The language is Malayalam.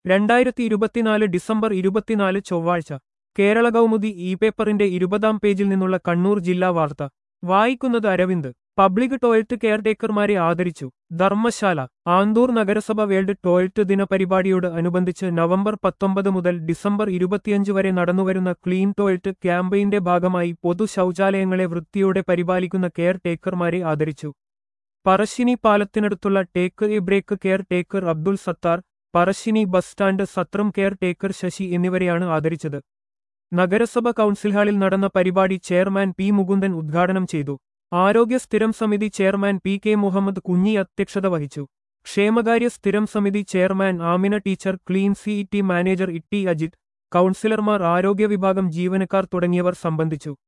രണ്ടായിരത്തി ഇരുപത്തിനാല് ഡിസംബർ ഇരുപത്തിനാല് ചൊവ്വാഴ്ച കേരള കൗമുദി ഇ പേപ്പറിന്റെ ഇരുപതാം പേജിൽ നിന്നുള്ള കണ്ണൂർ ജില്ലാ വാർത്ത വായിക്കുന്നത് അരവിന്ദ് പബ്ലിക് ടോയ്ലറ്റ് കെയർടേക്കർമാരെ ആദരിച്ചു ധർമ്മശാല ആന്തൂർ നഗരസഭ വേൾഡ് ടോയ്ലറ്റ് ദിന പരിപാടിയോട് അനുബന്ധിച്ച് നവംബർ പത്തൊമ്പത് മുതൽ ഡിസംബർ ഇരുപത്തിയഞ്ച് വരെ നടന്നുവരുന്ന ക്ലീൻ ടോയ്ലറ്റ് ക്യാമ്പയിന്റെ ഭാഗമായി പൊതു ശൗചാലയങ്ങളെ വൃത്തിയോടെ പരിപാലിക്കുന്ന കെയർ ടേക്കർമാരെ ആദരിച്ചു പറശ്ശിനി പാലത്തിനടുത്തുള്ള take a break caretaker Abdul Sattar Parassini bus stand സത്രം കെയർ ടേക്കർ ശശി എന്നിവരെയാണ് ആദരിച്ചത് നഗരസഭ കൗൺസിൽ ഹാളിൽ നടന്ന പരിപാടി ചെയർമാൻ പി മുകുന്ദൻ ഉദ്ഘാടനം ചെയ്തു ആരോഗ്യ സ്ഥിരം സമിതി ചെയർമാൻ പി കെ മുഹമ്മദ് കുഞ്ഞി അധ്യക്ഷത വഹിച്ചു ക്ഷേമകാര്യ സ്ഥിരം സമിതി chairman Amina teacher clean CET manager Itty Ajith കൗൺസിലർമാർ ആരോഗ്യ വിഭാഗം ജീവനക്കാർ തുടങ്ങിയവർ സംബന്ധിച്ചു